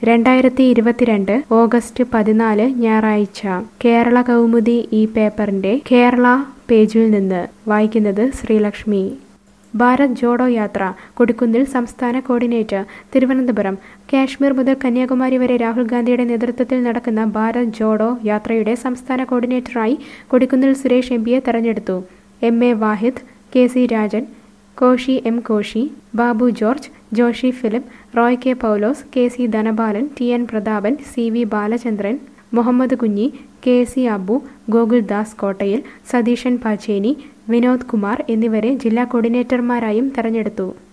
രണ്ടായിരത്തി ഇരുപത്തിരണ്ട് ഓഗസ്റ്റ് പതിനാല് ഞായറാഴ്ച കേരള കൗമുദി ഈ പേപ്പറിന്റെ കേരള പേജിൽ നിന്ന് വായിക്കുന്നത് ശ്രീലക്ഷ്മി ഭാരത് ജോഡോ യാത്ര കൊടിക്കുന്നിൽ സംസ്ഥാന കോർഡിനേറ്റർ തിരുവനന്തപുരം കാശ്മീർ മുതൽ കന്യാകുമാരി വരെ രാഹുൽ ഗാന്ധിയുടെ നേതൃത്വത്തിൽ നടക്കുന്ന ഭാരത് ജോഡോ യാത്രയുടെ സംസ്ഥാന കോർഡിനേറ്ററായി കൊടിക്കുന്നിൽ സുരേഷ് എം പിയെ തെരഞ്ഞെടുത്തു M A Vahid K C Rajan Koshy M Koshy Babu George Joshi Philip Roy K Paulose K C Dhanapalan T N Prathapan C V Balachandran Muhammad Kunhi K C Abu Gokuldas കോട്ടയിൽ സതീശൻ പാച്ചേനി വിനോദ് കുമാർ എന്നിവരെ ജില്ലാ കോർഡിനേറ്റർമാരായും തെരഞ്ഞെടുത്തു